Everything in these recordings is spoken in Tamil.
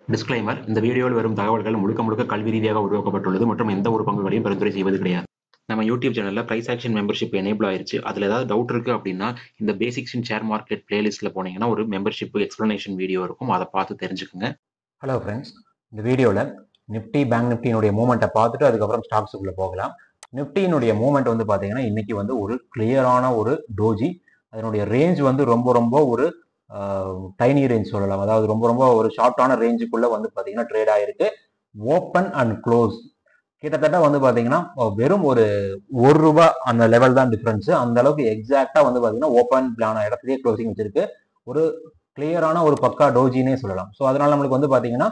டிஸ்க்ளைமர் இந்த வீடியோவில் வரும் தகவல்கள் முழுக்க முழுக்க கல்வி ரீதியாக உருவாக்கப்பட்டுள்ளது மற்றும் எந்த ஒரு பங்குகளையும் பரிந்துரை செய்வது கிடையாது நம்ம யூடியூப் சேனலில் ப்ரைஸ் ஆக்ஷன் மெம்பர்ஷிப் எனேபிள் ஆயிருச்சு அதில் ஏதாவது டவுட் இருக்குது அப்படின்னா இந்த பேசிக்ஸ் இன் ஷேர் மார்க்கெட் பிளேலிஸ்ட்டில் போனீங்கன்னா ஒரு மெம்பர்ஷிப் எக்ஸ்ப்ளனேஷன் வீடியோ இருக்கும் அதை பார்த்து தெரிஞ்சுக்குங்க ஹலோ ஃப்ரெண்ட்ஸ் இந்த வீடியோவில் நிஃப்டி பேங்க் நிஃப்டியினுடைய மூமெண்ட்டை பார்த்துட்டு அதுக்கப்புறம் ஸ்டாக்ஸுக்குள்ளே போகலாம் நிஃப்டியினுடைய மூமெண்ட் வந்து பார்த்தீங்கன்னா இன்னைக்கு வந்து ஒரு கிளியரான ஒரு டோஜி அதனுடைய ரேஞ்ச் வந்து ரொம்ப ரொம்ப ஒரு டைனி ரேஞ்ச் சொல்லலாம் அதாவது ரொம்ப ரொம்ப ஒரு ஷார்ட்டான ரேஞ்சுக்குள்ளே வந்து பார்த்தீங்கன்னா ட்ரேட் ஆயிருக்கு ஓப்பன் அண்ட் க்ளோஸ் கிட்டத்தட்ட வந்து பார்த்தீங்கன்னா வெறும் ஒரு ஒரு ரூபா அந்த லெவல் தான் டிஃப்ரென்ஸ் அந்த அளவுக்கு எக்ஸாக்டாக வந்து பார்த்தீங்கன்னா ஓப்பன் பிளான இடத்துலயே க்ளோசிங் வச்சிருக்கு ஒரு கிளியரான ஒரு பக்கா டோஜினே சொல்லலாம் ஸோ அதனால நம்மளுக்கு வந்து பார்த்தீங்கன்னா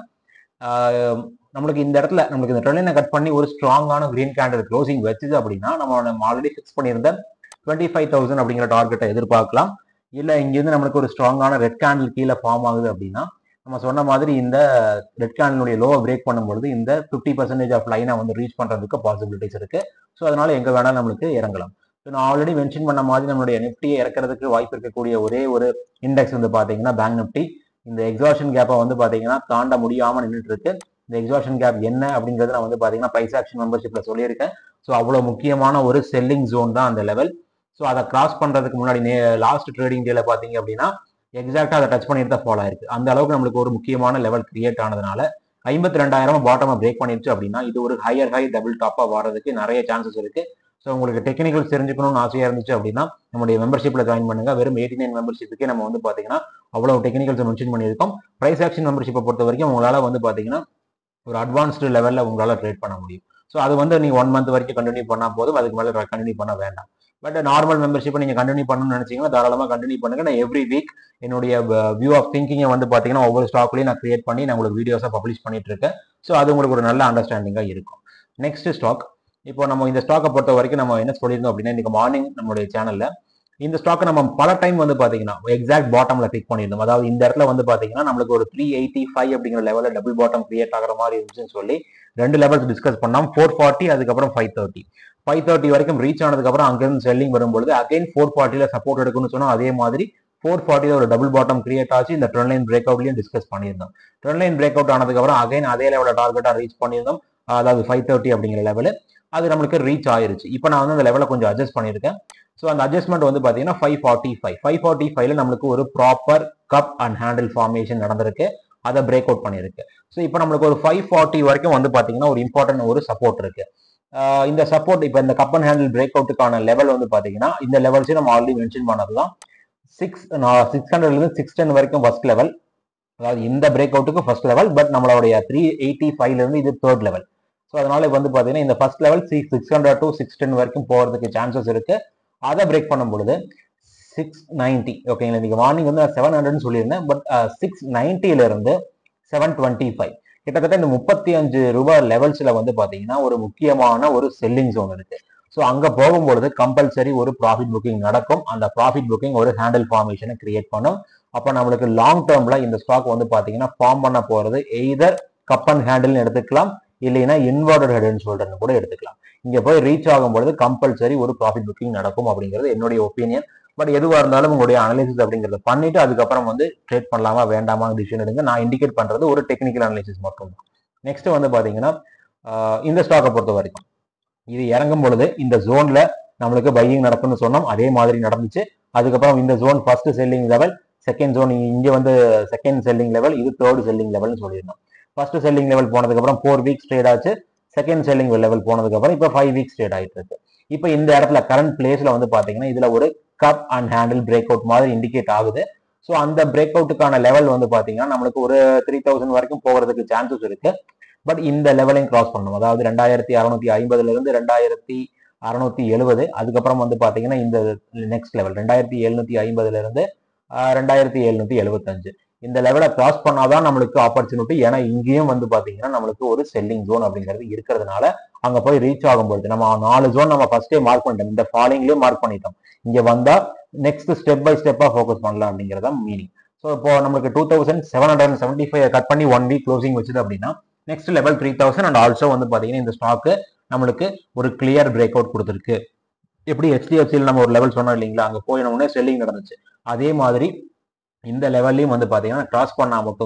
ஆஹ் நம்மளுக்கு இந்த இடத்துல நம்மளுக்கு இந்த ட்ரெயினை கட் பண்ணி ஒரு ஸ்ட்ராங்கான கிரீன் கேண்டல் க்ளோசிங் வச்சுது அப்படின்னா நம்ம நம்ம ஆல்ரெடி ஃபிக்ஸ் பண்ணியிருந்த டுவெண்ட்டி ஃபைவ் தௌசண்ட் அப்படிங்கிற டார்கெட்டை எதிர்பார்க்கலாம் இல்லை இங்கேருந்து நம்மளுக்கு ஒரு ஸ்ட்ராங்கான ரெட் கேண்டில் கீழே ஃபார்ம் ஆகுது அப்படின்னா நம்ம சொன்ன மாதிரி இந்த ரெட் கேண்டிலுடைய லோவை பிரேக் பண்ணும்பொழுது இந்த ஃபிஃப்டி பர்சன்டேஜ் ஆஃப் லைனை வந்து ரீச் பண்ணுறதுக்கு பாசிபிலிட்டிஸ் இருக்கு ஸோ அதனால எங்கே வேணாலும் நம்மளுக்கு இறங்கலாம் ஸோ நான் ஆல்ரெடி மென்ஷன் பண்ண மாதிரி நம்மளுடைய நிஃப்டியை இறக்கிறதுக்கு வாய்ப்பு இருக்கக்கூடிய ஒரே ஒரு இண்டெக்ஸ் வந்து பார்த்தீங்கன்னா பேங்க் நிஃப்டி இந்த எக்ஸாஷன் கேப்பை வந்து பார்த்தீங்கன்னா தாண்ட முடியாமல் நின்றுட்டு இருக்கு இந்த எக்ஸாஷன் கேப் என்ன அப்படிங்கிறது நான் வந்து பார்த்தீங்கன்னா ப்ரைஸ் ஆக்ஷன் மெம்பர்ஷிப்ல சொல்லியிருக்கேன் ஸோ அவ்வளோ முக்கியமான ஒரு செல்லிங் ஜோன் தான் அந்த லெவல் ஸோ அதை கிராஸ் பண்ணுறதுக்கு முன்னாடி நே லாஸ்ட் ட்ரேடிங் டேல பார்த்தீங்க அப்படின்னா எக்ஸாக்டாக அதை டச் பண்ணிட்டு தான் ஃபாலோ ஆயிருக்கு அந்த அளவுக்கு நம்மளுக்கு ஒரு முக்கியமான லெவல் கிரியேட் ஆனதுனால ஐம்பத்தி ரெண்டாயிரம் பாட்டமை பிரேக் பண்ணிருச்சு அப்படின்னா இது ஒரு ஹையர் ஹை டபுள் டாப்பாக வரதுக்கு நிறைய சான்சஸ் இருக்கு ஸோ உங்களுக்கு டெக்னிக்கல்ஸ் தெரிஞ்சுக்கணும்னு ஆசையாக இருந்துச்சு அப்படின்னா நம்முடைய மெம்பர்ஷிப்ல ஜாயின் பண்ணுங்க வெறும் எயிட்டி நைன் மெம்பர்ஷிப்புக்கே நம்ம வந்து பார்த்தீங்கன்னா அவ்வளோ டெக்னிக்கல்ஸ் மென்ஷன் பண்ணியிருக்கோம் ப்ரைஸ் ஆக்ஷன் மெம்பர்ஷிப்பை பொறுத்த வரைக்கும் உங்களால் வந்து பார்த்தீங்கன்னா ஒரு அட்வான்ஸ்டு லெவலில் உங்களால் ட்ரேட் பண்ண முடியும் ஸோ அது வந்து நீங்கள் ஒன் மந்த் வரைக்கும் கண்டினியூ பண்ணால் போதும் அதுக்கு மேலே கண்டினியூ பண்ண வேண்டாம் பட் நார்மல் மெம்பர்ஷிப்பை நீங்கள் கண்டினியூ பண்ணணும்னு நினைச்சீங்கன்னா தாராளமாக கண்டினியூ பண்ணுங்க நான் எவ்ரி வீக் என்னுடைய வியூ ஆஃப் திங்கிங்கை வந்து பார்த்தீங்கன்னா ஒவ்வொரு ஸ்டாக்லையும் நான் கிரியேட் பண்ணி நான் உங்களுக்கு வீடியோஸாக பப்ளிஷ் பண்ணிட்டு இருக்கேன் ஸோ அது உங்களுக்கு ஒரு நல்ல அண்டர்ஸ்டாண்டிங்காக இருக்கும் நெக்ஸ்ட் ஸ்டாக் இப்போ நம்ம இந்த ஸ்டாக்கை பொறுத்த வரைக்கும் நம்ம என்ன சொல்லியிருந்தோம் அப்படின்னா இன்னைக்கு மார்னிங் நம்மளுடைய சேனல்ல இந்த ஸ்டாக்கை நம்ம பல டைம் வந்து பாத்தீங்கன்னா எக்ஸாக்ட் பாட்டம்ல பிக் பண்ணியிருந்தோம் அதாவது இந்த இடத்துல வந்து பாத்தீங்கன்னா நம்மளுக்கு ஒரு த்ரீ எயிட்டி ஃபைவ் அப்படிங்கிற லெவலில் டபுள் பாட்டம் கிரியேட் ஆகிற மாதிரி இருந்துச்சுன்னு சொல்லி ரெண்டு லெவல்ஸ் டிஸ்கஸ் பண்ணோம் ஃபோர் ஃபார்ட்டி அதுக்கப்புறம் ஃபைவ் தேர்ட்டி ஃபைவ் தேர்ட்டி வரைக்கும் ரீச் ஆனதுக்கப்புறம் அங்கிருந்து செல்லிங் வரும்பொழுது அகைன் ஃபோர் ஃபார்ட்டியில் சப்போர்ட் எடுக்கணும்னு சொன்னோம் அதே மாதிரி ஃபோர் ஃபார்ட்டியில் ஒரு டபுள் பாட்டம் கிரியேட் ஆச்சு இந்த ட்ரெண்ட் லைன் பிரேக் அவுட்லையும் டிஸ்கஸ் பண்ணியிருந்தோம் ட்ரெண்ட் லைன் பிரேக் அவுட் ஆனதுக்கப்புறம் அகைன் அதே லெவலில் டார்கெட்டாக ரீச் பண்ணியிருந்தோம் அதாவது ஃபைவ் தேர்ட்டி அப்படிங்கிற லெவலு அது நம்மளுக்கு ரீச் ஆயிருச்சு இப்போ நான் வந்து அந்த லெவலை கொஞ்சம் அட்ஜஸ்ட் பண்ணியிருக்கேன் ஸோ அந்த அட்ஜஸ்ட்மெண்ட் வந்து பார்த்தீங்கன்னா five forty five five forty ஃபைவ்ல நம்மளுக்கு ஒரு proper cup and handle formation நடந்திருக்கு அதை பிரேக் அவுட் பண்ணியிருக்கு ஸோ இப்போ நம்மளுக்கு ஒரு ஃபைவ் ஃபார்ட்டி வரைக்கும் வந்து பார்த்தீங்கன்னா ஒரு இம்பார்ட்டன்ட் ஒரு சப்போர்ட் இருக்கு இந்த சப்போர்ட் இப்போ இந்த கப் அண்ட் ஹேண்டில் பிரேக் அவுட்டுக்கான லெவல் வந்து பார்த்தீங்கன்னா இந்த லெவல்ஸையும் நம்ம ஆல்ரெடி மென்ஷன் பண்ணது தான் சிக்ஸ் சிக்ஸ் ஹண்ட்ரட்லேருந்து சிக்ஸ் டென் வரைக்கும் ஃபர்ஸ்ட் லெவல் அதாவது இந்த பிரேக் அவுட்டுக்கு ஃபர்ஸ்ட் லெவல் பட் நம்மளுடைய த்ரீ எயிட்டி ஃபைவ்லேருந்து இது தேர்ட் லெவல் ஸோ அதனால இப்போ வந்து பார்த்தீங்கன்னா இந்த first level six six hundred to six ten வரைக்கும் போகிறதுக்கு சான்சஸ் இருக்கு அதை பிரேக் பண்ணும் பொழுது சிக்ஸ் நைன்டி ஓகேங்களா இன்னைக்கு மார்னிங் வந்து நான் செவன் ஹண்ட்ரட்னு சொல்லியிருந்தேன் பட் சிக்ஸ் நைன்ட்டியிலிருந்து செவன் டுவெண்ட்டி ஃபைவ் கிட்டத்தட்ட இந்த முப்பத்தி அஞ்சு ரூபாய் லெவல்ஸ்ல வந்து பார்த்தீங்கன்னா ஒரு முக்கியமான ஒரு செல்லிங் ஜோன் இருக்கு ஸோ அங்கே போகும்பொழுது கம்பல்சரி ஒரு ப்ராஃபிட் புக்கிங் நடக்கும் அந்த ப்ராஃபிட் புக்கிங் ஒரு ஹேண்டில் ஃபார்மேஷனை கிரியேட் பண்ணும் அப்போ நம்மளுக்கு லாங் டேர்ம்ல இந்த ஸ்டாக் வந்து பார்த்தீங்கன்னா ஃபார்ம் பண்ண போறது எய்தர் கப் அண்ட் ஹேண்டில்னு எடுத்துக்கலாம் இல்லைன்னா இன்வெர்டட் ஹெட்னு சொல்றேன்னு கூட எடுத்துக்கலாம் இங்க போய் ரீச் ஆகும் பொழுது கம்பல்சரி ஒரு ப்ராஃபிட் புக்கிங் நடக்கும் அப்படிங்கிறது என்னுடைய ஒப்பீனியன் பட் எதுவாக இருந்தாலும் உங்களுடைய அனலிசிஸ் அப்படிங்கிறத பண்ணிட்டு அதுக்கப்புறம் வந்து ட்ரேட் பண்ணலாமா வேண்டாமா டிசிஷன் எடுங்க நான் இண்டிகேட் பண்றது ஒரு டெக்னிக்கல் அனலிசிஸ் மட்டும் தான் நெக்ஸ்ட் வந்து பாத்தீங்கன்னா இந்த ஸ்டாக்கை பொறுத்த வரைக்கும் இது இறங்கும் பொழுது இந்த ஜோன்ல நம்மளுக்கு பையிங் நடக்கும்னு சொன்னோம் அதே மாதிரி நடந்துச்சு அதுக்கப்புறம் இந்த zone first selling level second zone இங்க வந்து செகண்ட் செல்லிங் லெவல் இது தேர்ட் செல்லிங் லெவல்னு சொல்லியிருந்தோம் ஃபர்ஸ்ட் செல்லிங் லெவல் போனதுக்கு அப்புறம் ஃபோர் வீக்ஸ் ட்ரேட் ஆச்சு செகண்ட் செல்லிங் லெவல் போனதுக்கு அப்புறம் இப்போ ஃபைவ் வீக்ஸ் ட்ரேட் ஆயிட்டு இருக்கு இப்போ இந்த இடத்துல கரண்ட் பிளேஸ்ல வந்து பாத்தீங்கன்னா இதுல ஒரு cup and handle break out மாதிரி இண்டிகேட் ஆகுது ஸோ அந்த பிரேக் அவுட்டுக்கான லெவல் வந்து பாத்தீங்கன்னா நம்மளுக்கு ஒரு த்ரீ தௌசண்ட் வரைக்கும் போகிறதுக்கு சான்சஸ் இருக்கு பட் இந்த லெவலையும் கிராஸ் பண்ணணும் அதாவது ரெண்டாயிரத்தி அறுநூத்தி ஐம்பதுல இருந்து ரெண்டாயிரத்தி அறுநூத்தி எழுபது அதுக்கப்புறம் வந்து பாத்தீங்கன்னா இந்த நெக்ஸ்ட் லெவல் ரெண்டாயிரத்தி எழுநூத்தி ஐம்பதுல இருந்து ரெண்டாயிரத்தி எழுநூத்தி எழுபத்தஞ்சு இந்த லெவலை கிராஸ் பண்ணாதான் நம்மளுக்கு ஆப்பர்ச்சுனிட்டி ஏன்னா இங்கேயும் வந்து பாத்தீங்கன்னா நம்மளுக்கு ஒரு செல்லிங் ஜோன் அப்படிங்கிறது இருக்கிறதுனால அங்க போய் ரீச் ஆகும்போது நம்ம நாலு ஜோன் நம்ம ஃபர்ஸ்டே மார்க் பண்ணிட்டோம் இந்த ஃபாலிங்லயும் மார்க் பண்ணிட்டோம் இங்க வந்தா நெக்ஸ்ட் ஸ்டெப் பை ஸ்டெப்பா ஃபோக்கஸ் பண்ணலாம் அப்படிங்கிறத மீனிங் ஸோ இப்போ நமக்கு two thousand seven hundred seventy five cut பண்ணி ஒன் வீக் க்ளோசிங் வச்சுது அப்படின்னா next level three thousand and also வந்து பாத்தீங்கன்னா இந்த ஸ்டாக்கு நம்மளுக்கு ஒரு கிளியர் பிரேக் அவுட் கொடுத்துருக்கு எப்படி ஹெச்டிஎஃப்சியில் நம்ம ஒரு லெவல் சொன்னோம் இல்லைங்களா அங்கே போயின உடனே செல்லிங் நடந்துச்சு அதே மாதிரி இந்த லெவல்லையும் வந்து பார்த்தீங்கன்னா கிராஸ் பண்ணா மட்டும்தான்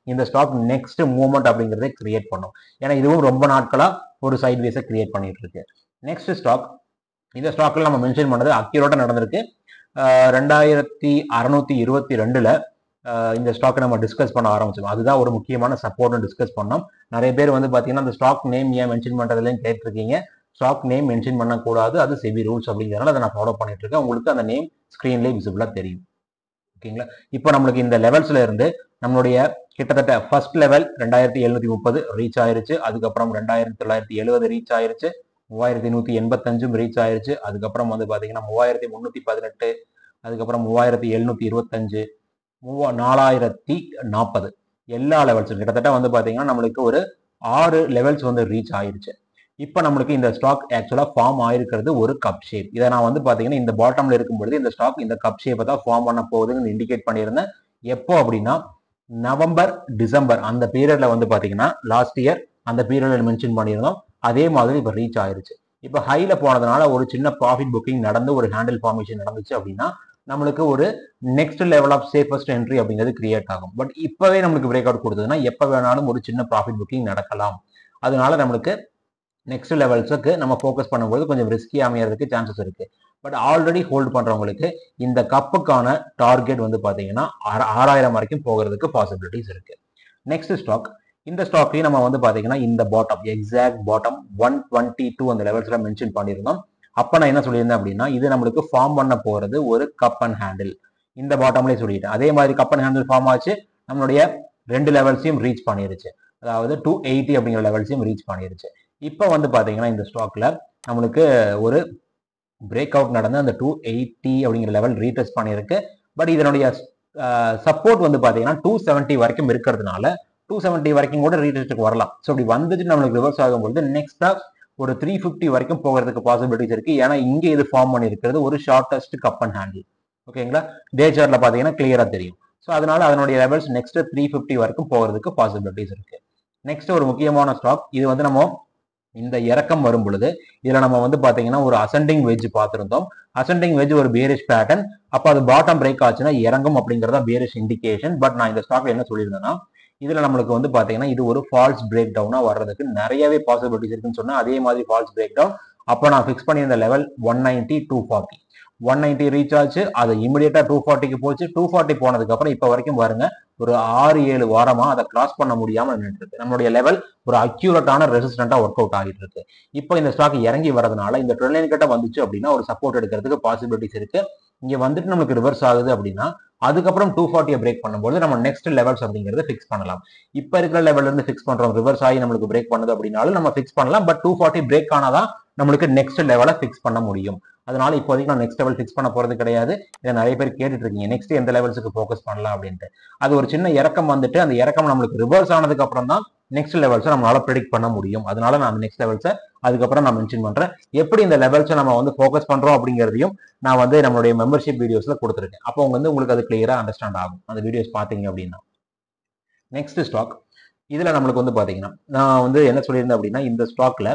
இந்த ஸ்டாக் நெக்ஸ்ட் மூவ்மெண்ட் அப்படிங்கிறத கிரியேட் பண்ணும் ஏன்னா இதுவும் ரொம்ப நாட்களா ஒரு சைட் வேஸை கிரியேட் பண்ணிட்டு இருக்கு நெக்ஸ்ட் ஸ்டாக் இந்த ஸ்டாக்ல நம்ம மென்ஷன் பண்ணது அக்யூரேட்டா நடந்திருக்கு ஆஹ் ரெண்டாயிரத்தி அறுநூத்தி இருபத்தி ரெண்டுல ஆஹ் இந்த ஸ்டாக்கை நம்ம டிஸ்கஸ் பண்ண ஆரம்பிச்சோம் அதுதான் ஒரு முக்கியமான சப்போர்ட்னு டிஸ்கஸ் பண்ணோம் நிறைய பேர் வந்து பாத்தீங்கன்னா அந்த ஸ்டாக் நேம் ஏன் மென்ஷன் பண்றதுலயும் கேட்டிருக்கீங்க ஸ்டாக் நேம் மென்ஷன் பண்ணக்கூடாது அது செபி ரூல்ஸ் அப்படிங்கிறனால அதை நான் ஃபாலோ பண்ணிட்டு இருக்கேன் உங்களுக்கு அந்த நேம் ஸ்க்ரீன்லேயே விசிபிளா தெரியும் ஓகேங்களா இப்போ நம்மளுக்கு இந்த லெவல்ஸ்ல இருந்து நம்மளுடைய கிட்டத்தட்ட ஃபர்ஸ்ட் லெவல் ரெண்டாயிரத்தி எழுநூத்தி முப்பது ரீச் ஆயிருச்சு அதுக்கப்புறம் ரெண்டாயிரத்தி தொள்ளாயிரத்தி எழுபது ரீச் ஆயிருச்சு மூவாயிரத்தி நூத்தி எண்பத்தஞ்சும் ரீச் ஆயிருச்சு அதுக்கப்புறம் வந்து பாத்தீங்கன்னா மூவாயிரத்தி முன்னூத்தி பதினெட்டு அதுக்கப்புறம் மூவாயிரத்தி எழுநூத்தி இருபத்தஞ்சு மூவா நாலாயிரத்தி நாற்பது எல்லா லெவல்ஸும் கிட்டத்தட்ட வந்து பாத்தீங்கன்னா நம்மளுக்கு ஒரு ஆறு லெவல்ஸ் வந்து ரீச் ஆயிருச்சு இப்போ நம்மளுக்கு இந்த ஸ்டாக் ஆக்சுவலா ஃபார்ம் ஆயிருக்கிறது ஒரு கப் ஷேப் இதை நான் வந்து பாத்தீங்கன்னா இந்த பாட்டம்ல இருக்கும் பொழுது இந்த ஸ்டாக் இந்த கப் ஷேப்பை தான் ஃபார்ம் பண்ண போகுதுன்னு இண்டிகேட் பண்ணியிருந்தேன் எப்போ அப்படின்னா நவம்பர் டிசம்பர் அந்த பீரியட்ல வந்து பாத்தீங்கன்னா லாஸ்ட் இயர் அந்த பீரியட்ல மென்ஷன் பண்ணியிருந்தோம் அதே மாதிரி இப்போ ரீச் ஆயிருச்சு இப்போ ஹைல போனதுனால ஒரு சின்ன ப்ராஃபிட் புக்கிங் நடந்து ஒரு ஹேண்டில் ஃபார்மேஷன் நடந்துச்சு அப்படின்னா நம்மளுக்கு ஒரு next level of safest entry அப்படிங்கிறது கிரியேட் ஆகும் பட் இப்பவே நம்மளுக்கு பிரேக் அவுட் கொடுத்ததுன்னா எப்போ வேணாலும் ஒரு சின்ன ப்ராஃபிட் புக்கிங் நடக்கலாம் அதனால நம்மளுக்கு நெக்ஸ்ட் லெவல்ஸுக்கு நம்ம ஃபோக்கஸ் பண்ணும்போது கொஞ்சம் ரிஸ்கி அமையறதுக்கு சான்சஸ் இருக்கு பட் ஆல்ரெடி ஹோல்ட் பண்றவங்களுக்கு இந்த கப்புக்கான டார்கெட் வந்து பாத்தீங்கன்னா ஆற- ஆறாயிரம் வரைக்கும் போகிறதுக்கு பாசிபிலிட்டிஸ் இருக்கு நெக்ஸ்ட் ஸ்டாக் இந்த ஸ்டாக்கையும் நம்ம வந்து பாத்தீங்கன்னா இந்த bottom exact bottom one twenty two அந்த லெவல்ஸ்ல மென்ஷன் பண்ணியிருந்தோம் அப்ப நான் என்ன சொல்லியிருந்தேன் அப்படின்னா இது நம்மளுக்கு ஃபார்ம் பண்ண போறது ஒரு கப் அண்ட் ஹேண்டில் இந்த பாட்டம்லேயே சொல்லிட்டேன் அதே மாதிரி கப் அண்ட் ஹேண்டில் ஃபார்ம் ஆச்சு நம்மளுடைய ரெண்டு லெவல்ஸையும் ரீச் பண்ணிருச்சு அதாவது டூ எயிட்டி அப்படிங்கிற லெவல்ஸையும் ரீச் பண்ணிருச்சு இப்போ வந்து பாத்தீங்கன்னா இந்த ஸ்டாக்ல நம்மளுக்கு ஒரு பிரேக் அவுட் நடந்து அந்த டூ எயிட்டி அப்படிங்கிற லெவல் ரீடெஸ்ட் பண்ணியிருக்கு பட் இதனுடைய சப்போர்ட் வந்து பாத்தீங்கன்னா டூ செவன்ட்டி வரைக்கும் இருக்கிறதுனால டூ செவன்ட்டி வரைக்கும் கூட ரீடெஸ்ட்டுக்கு வரலாம் ஸோ இப்படி வந்துட்டு நம்மளுக்கு ரிவர்ஸ் ஆகும்பொழுது நெக்ஸ்டா ஒரு த்ரீ ஃபிஃப்டி வரைக்கும் போகிறதுக்கு பாசிபிலிட்டிஸ் இருக்கு ஏன்னா இங்கே இது ஃபார்ம் பண்ணியிருக்கிறது ஒரு ஷார்டஸ்ட் கப் அண்ட் ஹேண்டில் ஓகேங்களா டே சார்ட்ல பாத்தீங்கன்னா கிளியரா தெரியும் ஸோ அதனால அதனுடைய லெவல்ஸ் நெக்ஸ்ட் த்ரீ ஃபிஃப்டி வரைக்கும் போகிறதுக்கு பாசிபிலிட்டிஸ் இருக்கு நெக்ஸ்ட் ஒரு முக்கியமான ஸ்டாக் இது வந்து நம்ம இந்த இறக்கம் வரும் பொழுது இதுல நம்ம வந்து பாத்தீங்கன்னா ஒரு அசெண்டிங் வெஜ் பார்த்திருந்தோம் அசெண்டிங் வெஜ் ஒரு பேரிஷ் பேட்டர்ன் அப்ப அது பாட்டம் பிரேக் ஆச்சுன்னா இறங்கும் அப்படிங்கறத பேரிஷ் இண்டிகேஷன் பட் நான் இந்த ஸ்டாக்ல என்ன சொல்லியிருந்தேன்னா இதுல நம்மளுக்கு வந்து பாத்தீங்கன்னா இது ஒரு ஃபால்ஸ் பிரேக் டவுனா வர்றதுக்கு நிறையவே பாசிபிலிட்டிஸ் இருக்குன்னு சொன்னா அதே மாதிரி ஃபால்ஸ் பிரேக் டவுன் அப்போ நான் ஃபிக்ஸ் பண்ணியிருந்த level one ninety two forty one ninety reach ஆச்சு அது இமிடியேட்டா டூ ஃபார்ட்டிக்கு போச்சு டூ ஃபார்ட்டி போனதுக்கு அப்புறம் இப்போ வரைக்கும் பாருங்க ஒரு ஆறு ஏழு வாரமா அதை கிராஸ் பண்ண முடியாம நின்றுட்டு இருக்கு நம்மளுடைய லெவல் ஒரு அக்யூரட்டான ரெசிஸ்டண்டா ஒர்க் அவுட் ஆகிட்டு இருக்கு இப்போ இந்த ஸ்டாக் இறங்கி வரதுனால இந்த ட்ரெண்ட் லைன் கிட்ட வந்துச்சு அப்படின்னா ஒரு சப்போர்ட் எடுக்கிறதுக்கு பாசிபிலிட்டிஸ் இருக்கு இங்க வந்துட்டு நம்மளுக்கு ரிவர்ஸ் ஆகுது அப்படின்னா அதுக்கப்புறம் டூ ஃபார்ட்டியை பிரேக் பண்ணும்போது நம்ம நெக்ஸ்ட் லெவல்ஸ் அப்படிங்கறத ஃபிக்ஸ் பண்ணலாம் இப்போ இருக்கிற லெவல்ல இருந்து ஃபிக்ஸ் பண்றோம் ரிவர்ஸ் ஆகி நம்மளுக்கு பிரேக் பண்ணுது அப்படின்னாலும் நம்ம ஃபிக்ஸ் பண்ணலாம் பட் டூ ஃபார்ட்டி பிரேக் ஆனாதான் நம்மளுக்கு நெக்ஸ்ட் லெவலை ஃபிக்ஸ் பண்ண முடியும் அதனால இப்போதைக்கு நான் நெக்ஸ்ட் லெவல் ஃபிக்ஸ் பண்ண போறது கிடையாது இதை நிறைய பேர் கேட்டுட்டு இருக்கீங்க நெக்ஸ்ட் எந்த லெவல்ஸுக்கு ஃபோக்கஸ் பண்ணலாம் அப்படின்ட்டு அது ஒரு சின்ன இறக்கம் வந்துட்டு அந்த இறக்கம் நம்மளுக்கு ரிவர்ஸ் ஆனதுக்கு அப்புறம் தான் நெக்ஸ்ட் லெவல்ஸை நம்மளால ப்ரெடிக்ட் பண்ண முடியும் அதனால நான் நெக்ஸ்ட் லெவல்ஸை அதுக்கப்புறம் நான் மென்ஷன் பண்றேன் எப்படி இந்த லெவல்ஸை நம்ம வந்து ஃபோக்கஸ் பண்றோம் அப்படிங்கிறதையும் நான் வந்து நம்மளுடைய மெம்பர்ஷிப் வீடியோஸ்ல கொடுத்துருக்கேன் அப்போ வந்து உங்களுக்கு அது கிளியரா அண்டர்ஸ்டாண்ட் ஆகும் அந்த வீடியோஸ் பார்த்தீங்க அப்படின்னா நெக்ஸ்ட் ஸ்டாக் இதுல நம்மளுக்கு வந்து பாத்தீங்கன்னா நான் வந்து என்ன சொல்லியிருந்தேன் அப்படின்னா இந்த ஸ்டாக்ல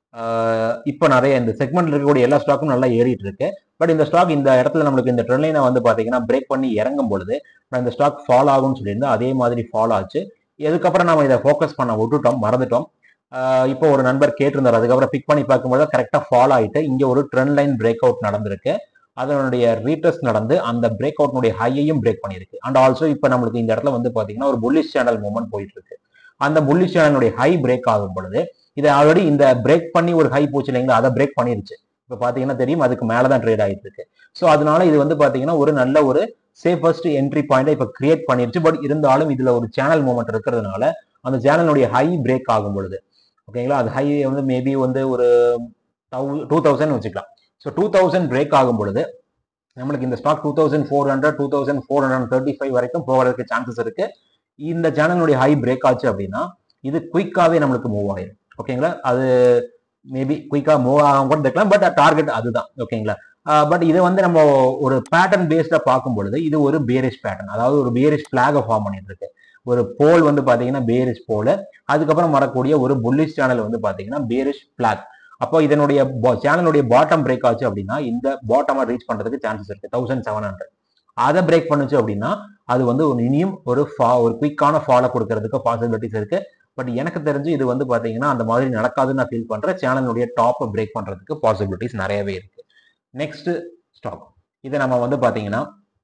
இப்போ நிறைய இந்த செக்மெண்ட்ல இருக்கக்கூடிய எல்லா ஸ்டாக்கும் நல்லா ஏறிட்டு இருக்கு பட் இந்த ஸ்டாக் இந்த இடத்துல நம்மளுக்கு இந்த ட்ரெண்ட் லைனை வந்து பாத்தீங்கன்னா பிரேக் பண்ணி இறங்கும் பொழுது நான் இந்த ஸ்டாக் ஃபால் ஆகும்னு சொல்லியிருந்தேன் அதே மாதிரி ஃபால் ஆச்சு இதுக்கப்புறம் நம்ம இதை ஃபோக்கஸ் பண்ண விட்டுட்டோம் மறந்துட்டோம் ஆஹ் இப்போ ஒரு நண்பர் கேட்டிருந்தார் அதுக்கப்புறம் பிக் பண்ணி பார்க்கும்போது கரெக்டாக ஃபால் ஆயிட்டு இங்க ஒரு ட்ரெண்ட் லைன் பிரேக் அவுட் நடந்திருக்கு அதனுடைய ரீட்டஸ்ட் நடந்து அந்த பிரேக் அவுட்னுடைய ஹையையும் பிரேக் பண்ணியிருக்கு அண்ட் ஆல்சோ இப்போ நம்மளுக்கு இந்த இடத்துல வந்து பாத்தீங்கன்னா ஒரு புல்லிஷ் சேனல் மூவ்மெண்ட் போயிட்டு இருக்கு அந்த புல்லிஷ் சேனலுடைய ஹை பிரேக் ஆகும் பொழுது இது ஆல்ரெடி இந்த பிரேக் பண்ணி ஒரு ஹை போச்சு இல்லைங்களா அதை பிரேக் பண்ணிருச்சு இப்போ பாத்தீங்கன்னா தெரியும் அதுக்கு மேல தான் ட்ரேட் ஆயிட்டு இருக்கு ஸோ அதனால இது வந்து பாத்தீங்கன்னா ஒரு நல்ல ஒரு சேஃபஸ்ட் என்ட்ரி பாயிண்டை இப்போ கிரியேட் பண்ணிருச்சு பட் இருந்தாலும் இதுல ஒரு சேனல் மூவ்மெண்ட் இருக்கிறதுனால அந்த சேனலுடைய ஹை பிரேக் ஆகும் பொழுது ஓகேங்களா அது ஹை வந்து மேபி வந்து ஒரு டூ தௌசண்ட் வச்சுக்கலாம் ஸோ டூ தௌசண்ட் பிரேக் ஆகும் பொழுது நம்மளுக்கு இந்த stock two thousand four hundred two thousand four hundred thirty five வரைக்கும் போகிறதுக்கு சான்சஸ் இருக்கு இந்த சேனலுடைய ஹை பிரேக் ஆச்சு அப்படின்னா இது குயிக்காவே நம்மளுக்கு மூவ் ஆயிடும் ஓகேங்களா அது மேபி குயிக்கா மூவ் ஆகாம கூட இருக்கலாம் பட் டார்கெட் அதுதான் ஓகேங்களா பட் இதை வந்து நம்ம ஒரு பேட்டர்ன் பேஸ்டா பார்க்கும் பொழுது இது ஒரு பேரிஷ் பேட்டர்ன் அதாவது ஒரு பேரிஷ் பிளாக ஃபார்ம் பண்ணிட்டு இருக்கு ஒரு போல் வந்து பாத்தீங்கன்னா பேரிஷ் போல அதுக்கப்புறம் வரக்கூடிய ஒரு புல்லிஷ் சேனல் வந்து பாத்தீங்கன்னா பேரிஷ் பிளாக் அப்போ இதனுடைய சேனலுடைய பாட்டம் பிரேக் ஆச்சு அப்படின்னா இந்த பாட்டமா ரீச் பண்றதுக்கு சான்சஸ் இருக்கு தௌசண்ட் செவன் ஹண்ட்ரட் அதை பிரேக் பண்ணுச்சு அப்படின்னா அது வந்து ஒரு இனியும் ஒரு ஃபா ஒரு குயிக்கான ஃபாலோ கொடுக்கறதுக்கு பாசிபிலிட்டிஸ் இருக்கு பட் எனக்கு தெரிஞ்சு இது வந்து பாத்தீங்கன்னா அந்த மாதிரி நடக்காதுன்னு நான் ஃபீல் பண்றேன் சேனலுடைய டாப்பை பிரேக் பண்றதுக்கு பாசிபிலிட்டிஸ் நிறையவே இருக்கு நெக்ஸ்ட் ஸ்டாக் இதை நம்ம வந்து பாத்தீங்கன்னா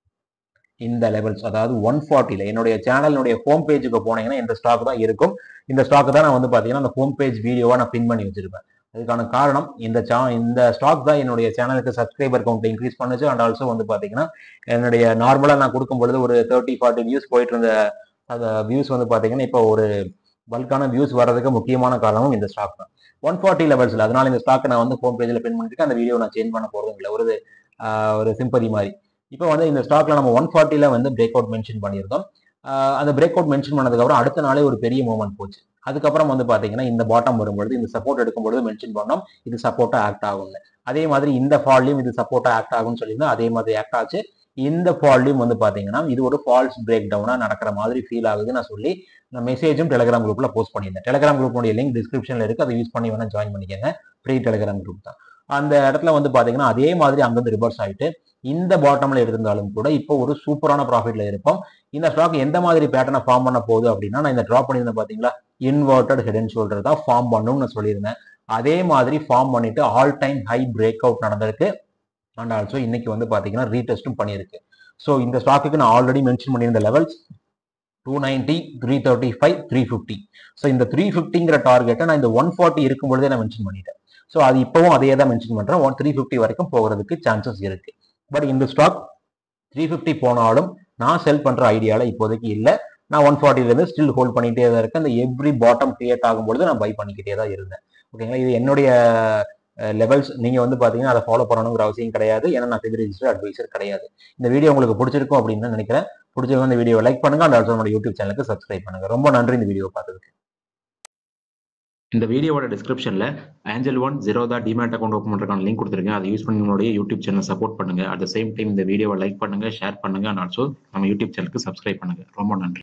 இந்த லெவல்ஸ் அதாவது ஒன் ஃபார்ட்டியில் என்னுடைய சேனலுடைய ஹோம் பேஜுக்கு போனீங்கன்னா இந்த ஸ்டாக் தான் இருக்கும் இந்த ஸ்டாக் தான் நான் வந்து பார்த்தீங்கன்னா அந்த ஹோம் பேஜ் வீடியோவாக நான் பின் பண்ணி வச்சிருப்பேன் அதுக்கான காரணம் இந்த சா இந்த ஸ்டாக் தான் என்னுடைய சேனலுக்கு சப்ஸ்கிரைபர் கவுண்ட் இன்க்ரீஸ் பண்ணுச்சு அண்ட் ஆல்சோ வந்து பார்த்தீங்கன்னா என்னுடைய நார்மலாக நான் கொடுக்கும் பொழுது ஒரு தேர்ட்டி ஃபார்ட்டி வியூஸ் போயிட்டு இருந்த அந்த வியூஸ் வந்து பார்த்தீங்கன்னா இப்போ ஒரு பல்கான வியூஸ் வர்றதுக்கு முக்கியமான காரணமும் இந்த ஸ்டாக் தான் ஒன் ஃபார்ட்டி லெவல்ஸில் அதனால இந்த ஸ்டாக் நான் வந்து ஹோம் பேஜில் பின் பண்ணிட்டு அந்த வீடியோ நான் சேஞ்ச் பண்ண போகிறதும் இல்லை ஒரு ஆஹ், ஒரு சிம்பதி மாதிரி இப்போ வந்து இந்த ஸ்டாக்ல நம்ம ஒன் ஃபார்ட்டியில் வந்து பிரேக் அவுட் மென்ஷன் பண்ணியிருந்தோம் ஆஹ் அந்த பிரேக் அவுட் மென்ஷன் பண்ணதுக்கப்புறம் அடுத்த நாளே ஒரு பெரிய மூவ்மெண்ட் போச்சு அதுக்கப்புறம் வந்து பார்த்தீங்கன்னா இந்த பாட்டம் வரும்பொழுது இந்த சப்போர்ட் எடுக்கும்பொழுது மென்ஷன் பண்ணோம் இது சப்போர்ட்டாக ஆக்ட் ஆகும்னு அதே மாதிரி இந்த ஃபால்லையும் இது சப்போர்ட்டாக ஆக்ட் ஆகும்னு சொல்லியிருந்தோம் அதே மாதிரி ஆக்ட் ஆச்சு இந்த ஃபால்லையும் வந்து பார்த்தீங்கன்னா இது ஒரு ஃபால்ஸ் பிரேக் டவுனாக நடக்கிற மாதிரி ஃபீல் ஆகுது நான் சொல்லி நான் மெசேஜும் டெலிகிராம் குரூப்ல போஸ்ட் பண்ணியிருந்தேன் டெலிகிராம் குரூப்போடைய லிங்க் டிஸ்கிரிப்ஷனில் இருக்கு அதை யூஸ் பண்ணி வேணா ஜாயின் பண்ணிக்கோங்க ஃப்ரீ டெலிகிராம் குரூப் தான் அந்த இடத்துல வந்து பார்த்தீங்கன்னா அதே மாதிரி அங்கேருந்து ரிவர்ஸ் ஆயிட்டு இந்த பாட்டம்ல இருந்தாலும் கூட இப்போ ஒரு சூப்பரான ப்ராஃபிட்ல இருப்போம் இந்த ஸ்டாக் எந்த மாதிரி பேட்டர்னை ஃபார்ம் பண்ண போகுது அப்படின்னா நான் இந்த ட்ராப் பண்ணியிருந்தேன் பாத்தீங்களா இன்வெர்டட் ஹெட் அண்ட் ஷோல்டர் தான் ஃபார்ம் பண்ணும்னு நான் சொல்லியிருந்தேன் அதே மாதிரி ஃபார்ம் பண்ணிட்டு all time high break out நடந்திருக்கு அண்ட் ஆல்சோ இன்னைக்கு வந்து பாத்தீங்கன்னா ரீடெஸ்ட்டும் பண்ணியிருக்கு ஸோ இந்த ஸ்டாக்குக்கு நான் ஆல்ரெடி மென்ஷன் பண்ணியிருந்த levels two ninety three thirty five three fifty so இந்த த்ரீ ஃபிஃப்டிங்கிற டார்கெட்டை நான் இந்த ஒன் ஃபார்ட்டி இருக்கும் பொழுதே நான் மென்ஷன் பண்ணிட்டேன் ஸோ அது இப்போவும் அதே தான் மென்ஷன் பண்றேன் ஒன் த்ரீ ஃபிஃப்டி வரைக்கும் போகிறதுக்கு சான்சஸ் இருக்கு பட் இந்த ஸ்டாக் த்ரீ ஃபிஃப்டி போனாலும் நான் செல் பண்ற ஐடியால இப்போதைக்கு இல்லை நான் ஒன் ஃபார்ட்டிலேருந்து ஸ்டில் ஹோல்ட் பண்ணிட்டே தான் இருக்கேன் இந்த எவ்ரி பாட்டம் கிரியேட் ஆகும்பொழுது நான் பை பண்ணிக்கிட்டே தான் இருந்தேன் ஓகேங்களா இது என்னுடைய லெவல்ஸ் நீங்க வந்து பாத்தீங்கன்னா அதை ஃபாலோ பண்ணணுங்கிற அவசியம் கிடையாது ஏன்னா நான் ஃபெபி ரெஜிஸ்டர் அட்வைசர் கிடையாது இந்த வீடியோ உங்களுக்கு பிடிச்சிருக்கும் அப்படின்னு தான் நினைக்கிறேன் பிடிச்சிருக்க இந்த வீடியோ லைக் பண்ணுங்க அந்த ஆல்சோ நம்ம யூடியூப் சேனலுக்கு சப்ஸ்கிரைப் பண்ணுங்க ரொம்ப நன்றி இந்த வீடியோ பார்த்ததுக்கு இந்த வீடியோவோட டிஸ்கிரிப்ஷன்ல Angel One Zerodha demat account open பண்றதுக்கான லிங்க் கொடுத்துருக்கேன் அதை யூஸ் பண்ணி உங்களுடைய யூடியூப் சேனல் சப்போர்ட் பண்ணுங்க அட் த சேம் டைம் இந்த வீடியோவை லைக் பண்ணுங்க ஷேர் பண்ணுங்க அண்ட் ஆல்சோ நம்ம யூடியூப் சேனலுக்கு சப்ஸ்கிரைப் பண்ணுங்க ரொம்ப நன்றி